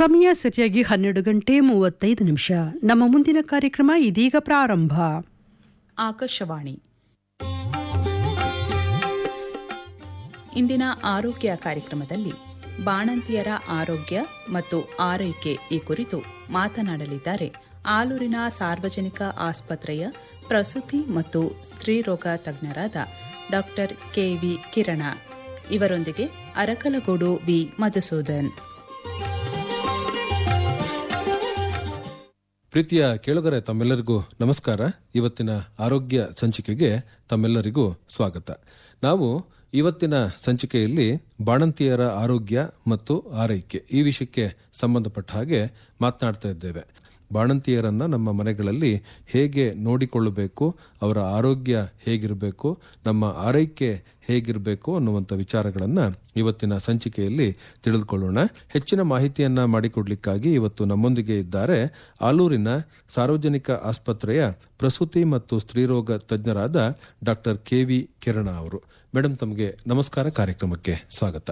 ಸಮಯ ಸರಿಯಾಗಿ ಹನ್ನೆರಡು ಗಂಟೆ ಮೂವತ್ತೈದು ನಿಮಿಷ ನಮ್ಮ ಮುಂದಿನ ಕಾರ್ಯಕ್ರಮ ಇದೀಗ ಪ್ರಾರಂಭ ಆಕಾಶವಾಣಿ ಇಂದಿನ ಆರೋಗ್ಯ ಕಾರ್ಯಕ್ರಮದಲ್ಲಿ ಬಾಣಂತಿಯರ ಆರೋಗ್ಯ ಮತ್ತು ಆರೈಕೆ ಈ ಕುರಿತು ಮಾತನಾಡಲಿದ್ದಾರೆ ಆಲೂರಿನ ಸಾರ್ವಜನಿಕ ಆಸ್ಪತ್ರೆಯ ಪ್ರಸೂತಿ ಮತ್ತು ಸ್ತ್ರೀರೋಗ ತಜ್ಞರಾದ ಡಾಕ್ಟರ್ ಕೆವಿ ಕಿರಣ ಇವರೊಂದಿಗೆ ಅರಕಲಗೂಡು ವಿ ಮಧುಸೂದನ್ ಪ್ರೀತಿಯ ಕೇಳುಗರೆ ತಮ್ಮೆಲ್ಲರಿಗೂ ನಮಸ್ಕಾರ ಇವತ್ತಿನ ಆರೋಗ್ಯ ಸಂಚಿಕೆಗೆ ತಮ್ಮೆಲ್ಲರಿಗೂ ಸ್ವಾಗತ ನಾವು ಇವತ್ತಿನ ಸಂಚಿಕೆಯಲ್ಲಿ ಬಾಣಂತಿಯರ ಆರೋಗ್ಯ ಮತ್ತು ಆರೈಕೆ ಈ ವಿಷಯಕ್ಕೆ ಸಂಬಂಧಪಟ್ಟ ಹಾಗೆ ಮಾತನಾಡ್ತಾ ಇದ್ದೇವೆ ಬಾಣಂತಿಯರನ್ನ ನಮ್ಮ ಮನೆಗಳಲ್ಲಿ ಹೇಗೆ ನೋಡಿಕೊಳ್ಳಬೇಕು ಅವರ ಆರೋಗ್ಯ ಹೇಗಿರಬೇಕು ನಮ್ಮ ಆರೈಕೆ ಹೇಗಿರಬೇಕು ಅನ್ನುವಂಥ ವಿಚಾರಗಳನ್ನ ಇವತ್ತಿನ ಸಂಚಿಕೆಯಲ್ಲಿ ತಿಳಿದುಕೊಳ್ಳೋಣ ಹೆಚ್ಚಿನ ಮಾಹಿತಿಯನ್ನ ಮಾಡಿಕೊಡ್ಲಿಕ್ಕಾಗಿ ಇವತ್ತು ನಮ್ಮೊಂದಿಗೆ ಇದ್ದಾರೆ ಆಲೂರಿನ ಸಾರ್ವಜನಿಕ ಆಸ್ಪತ್ರೆಯ ಪ್ರಸೂತಿ ಮತ್ತು ಸ್ತ್ರೀರೋಗ ತಜ್ಞರಾದ ಡಾಕ್ಟರ್ ಕೆ ವಿ ಕಿರಣ ಅವರು ಮೇಡಮ್ ತಮಗೆ ನಮಸ್ಕಾರ ಕಾರ್ಯಕ್ರಮಕ್ಕೆ ಸ್ವಾಗತ